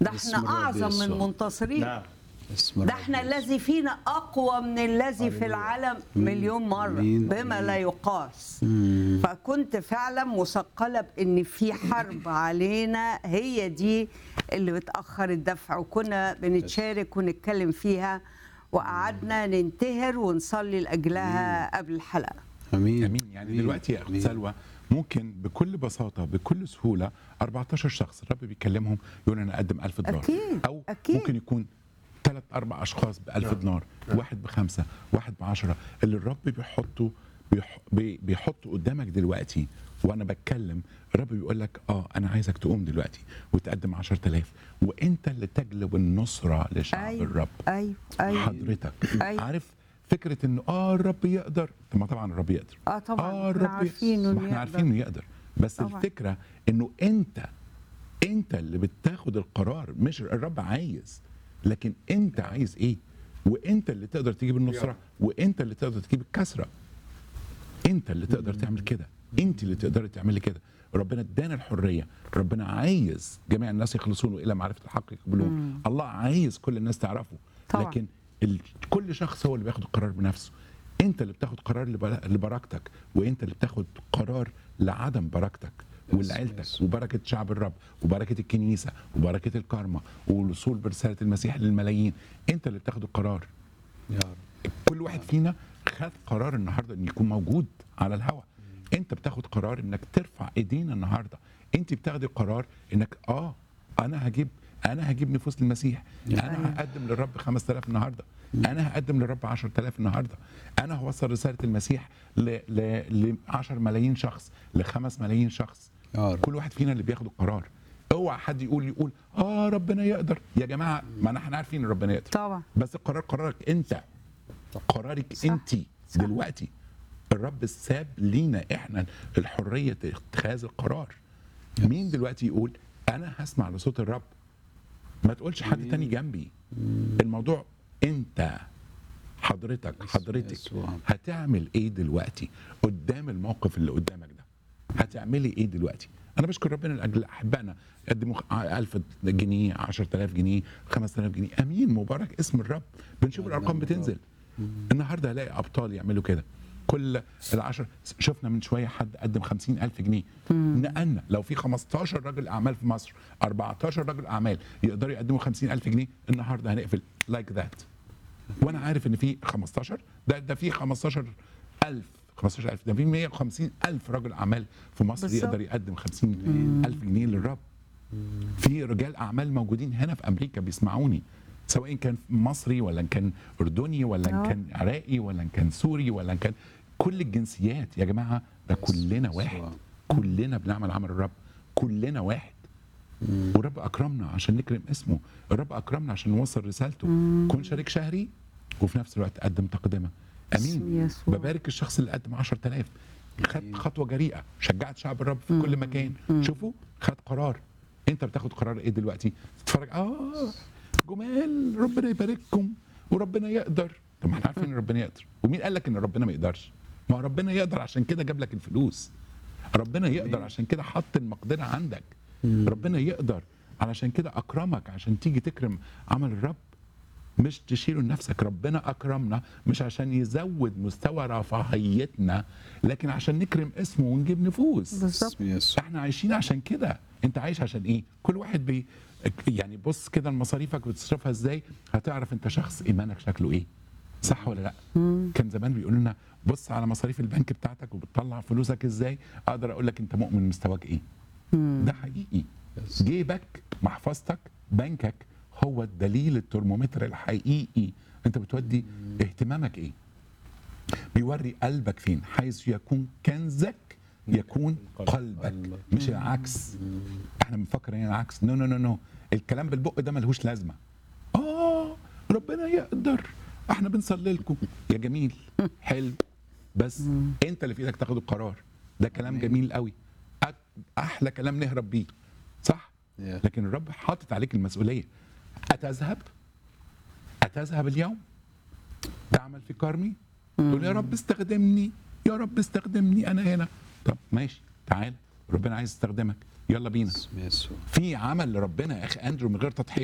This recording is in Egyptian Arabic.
ده باسم احنا الرب اعظم من يسوع. منتصرين نعم اسم ده الرب احنا يسوع. الذي فينا اقوى من الذي في العالم مليون مره أمين. بما لا يقاس مم. فكنت فعلا مثقله بان في حرب علينا هي دي اللي بتاخر الدفع وكنا بنتشارك ونتكلم فيها وقعدنا ننتهر ونصلي لاجلها قبل الحلقه امين امين يعني دلوقتي يا اخت أمين. سلوى ممكن بكل بساطه بكل سهوله 14 شخص الرب بيكلمهم يقول انا اقدم 1000 دولار أكيد، او أكيد. ممكن يكون ثلاث اربع اشخاص ب 1000 دينار واحد بخمسه واحد بعشرة اللي الرب بيحطه بيح- بي- بيحطه قدامك دلوقتي وانا بتكلم الرب بيقول لك اه انا عايزك تقوم دلوقتي وتقدم 10000 وانت اللي تجلب النصره لشعب الرب ايوه ايوه حضرتك أيوة. عارف فكره انه اه الرب يقدر طب ما طبعا الرب يقدر اه طبعا اه احنا الرب عارفين ما انه احنا يقدر. عارفين انه يقدر بس طبعاً. طبعا. الفكره انه انت انت اللي بتاخد القرار مش الرب عايز لكن انت عايز ايه وانت اللي تقدر تجيب النصره وانت اللي تقدر تجيب الكسره انت اللي تقدر تعمل كده انت اللي تقدري تعملي كده ربنا ادانا الحريه ربنا عايز جميع الناس يخلصون الى معرفه الحق يقبلون الله عايز كل الناس تعرفه طبعاً. لكن ال... كل شخص هو اللي بياخد القرار بنفسه انت اللي بتاخد قرار لبر- لبركتك وانت اللي بتاخد قرار لعدم بركتك ولعيلتك يس. وبركه شعب الرب وبركه الكنيسه وبركه الكارما والوصول برساله المسيح للملايين انت اللي بتاخد القرار يا رب كل واحد فينا خد قرار النهارده ان يكون موجود على الهواء انت بتاخد قرار انك ترفع ايدينا النهارده انت بتاخدي قرار انك اه انا هجيب انا هجيب نفوس للمسيح انا هقدم للرب 5000 النهارده انا هقدم للرب 10000 النهارده انا هوصل رساله المسيح ل ل 10 ملايين شخص ل 5 ملايين شخص يا رب. كل واحد فينا اللي بياخد القرار اوعى حد يقول يقول اه ربنا يقدر يا جماعه ما احنا عارفين ان ربنا يقدر طبعا بس القرار قرارك انت قرارك صح. انت صح. دلوقتي الرب ساب لينا احنا الحريه اتخاذ القرار مين دلوقتي يقول انا هسمع لصوت الرب ما تقولش حد تاني جنبي الموضوع انت حضرتك حضرتك يسوع. هتعمل ايه دلوقتي قدام الموقف اللي قدامك ده هتعملي ايه دلوقتي انا بشكر ربنا لاجل احبائنا قدموا 1000 جنيه 10000 جنيه 5000 جنيه امين مبارك اسم الرب بنشوف الارقام بتنزل النهارده هلاقي ابطال يعملوا كده كل العشر شفنا من شويه حد قدم 50000 جنيه نقلنا لو في 15 راجل اعمال في مصر 14 راجل اعمال يقدروا يقدموا 50000 جنيه النهارده هنقفل لايك like ذات وانا عارف ان في 15 ده ده في 15000 15000 ده في 150000 رجل اعمال في مصر بالظبط. يقدر يقدم 50000 جنيه للرب في رجال اعمال موجودين هنا في امريكا بيسمعوني سواء كان مصري ولا إن كان اردني ولا إن آه. كان عراقي ولا إن كان سوري ولا إن كان كل الجنسيات يا جماعه ده كلنا واحد كلنا بنعمل عمل الرب كلنا واحد والرب اكرمنا عشان نكرم اسمه الرب اكرمنا عشان نوصل رسالته كن شريك شهري وفي نفس الوقت قدم تقدمه اسم امين يسوع. ببارك الشخص اللي قدم 10000 خد خطوه جريئه شجعت شعب الرب في كل مكان شوفوا خد قرار انت بتاخد قرار ايه دلوقتي تتفرج اه جمال ربنا يبارككم وربنا يقدر طب ما احنا عارفين ان ربنا يقدر ومين قال لك ان ربنا ما يقدرش ما هو ربنا يقدر عشان كده جاب لك الفلوس ربنا يقدر عشان كده حط المقدره عندك ربنا يقدر علشان كده اكرمك عشان تيجي تكرم عمل الرب مش تشيله لنفسك ربنا اكرمنا مش عشان يزود مستوى رفاهيتنا لكن عشان نكرم اسمه ونجيب نفوس بالظبط اسم يسوع احنا عايشين عشان كده انت عايش عشان ايه كل واحد بي يعني بص كده لمصاريفك بتصرفها ازاي هتعرف انت شخص ايمانك شكله ايه صح ولا لا كان زمان بيقولوا لنا بص على مصاريف البنك بتاعتك وبتطلع فلوسك ازاي اقدر اقول لك انت مؤمن مستواك ايه ده حقيقي جيبك محفظتك بنكك هو الدليل الترمومتر الحقيقي انت بتودي اهتمامك ايه بيوري قلبك فين حيث يكون كنزك يكون قلبك مش العكس احنا بنفكر هنا العكس نو نو نو نو الكلام بالبق ده ملهوش لازمه اه ربنا يقدر احنا بنصلي لكم يا جميل حلو بس انت اللي في ايدك تاخد القرار ده كلام جميل قوي أك- احلى كلام نهرب بيه صح Yeah. لكن الرب حاطط عليك المسؤوليه اتذهب اتذهب اليوم تعمل في كرمي تقول يا رب استخدمني يا رب استخدمني انا هنا طب ماشي تعال ربنا عايز يستخدمك يلا بينا اسم يسوع في عمل لربنا يا اخي اندرو من غير تضحيه